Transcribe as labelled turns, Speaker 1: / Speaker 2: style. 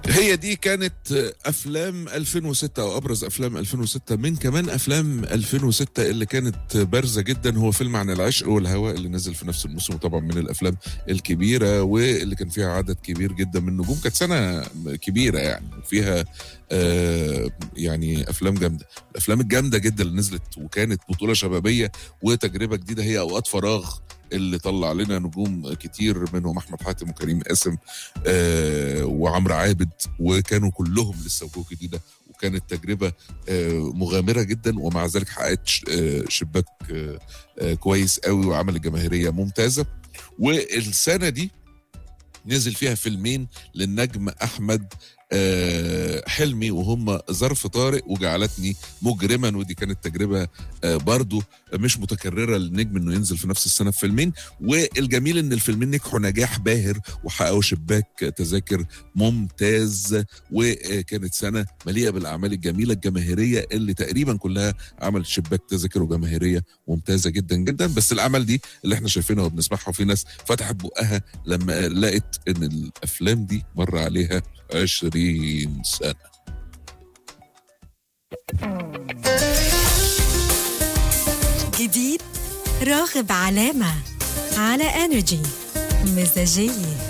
Speaker 1: هي دي كانت افلام 2006 او ابرز افلام 2006 من كمان افلام 2006 اللي كانت بارزه جدا هو فيلم عن العشق والهواء اللي نزل في نفس الموسم وطبعا من الافلام الكبيره واللي كان فيها عدد كبير جدا من النجوم كانت سنه كبيره يعني وفيها آه يعني افلام جامده الافلام الجامده جدا اللي نزلت وكانت بطوله شبابيه وتجربه جديده هي اوقات فراغ اللي طلع لنا نجوم كتير منهم احمد حاتم وكريم قاسم آه وعمرو عابد وكانوا كلهم لسه وجوه جديده وكانت تجربه آه مغامره جدا ومع ذلك حققت آه شباك آه آه كويس قوي وعمل جماهيريه ممتازه والسنه دي نزل فيها فيلمين للنجم احمد آه حلمي وهم ظرف طارق وجعلتني مجرما ودي كانت تجربه آه برضو مش متكرره للنجم انه ينزل في نفس السنه في فيلمين والجميل ان الفيلمين نجحوا نجاح باهر وحققوا شباك تذاكر ممتاز وكانت سنه مليئه بالاعمال الجميله الجماهيريه اللي تقريبا كلها عملت شباك تذاكر وجماهيريه ممتازه جدا جدا بس الاعمال دي اللي احنا شايفينها وبنسمعها وفي ناس فتحت بقها لما لقت ان الافلام دي مر عليها عشرين سنة
Speaker 2: جديد راغب علامة على انرجي مزاجية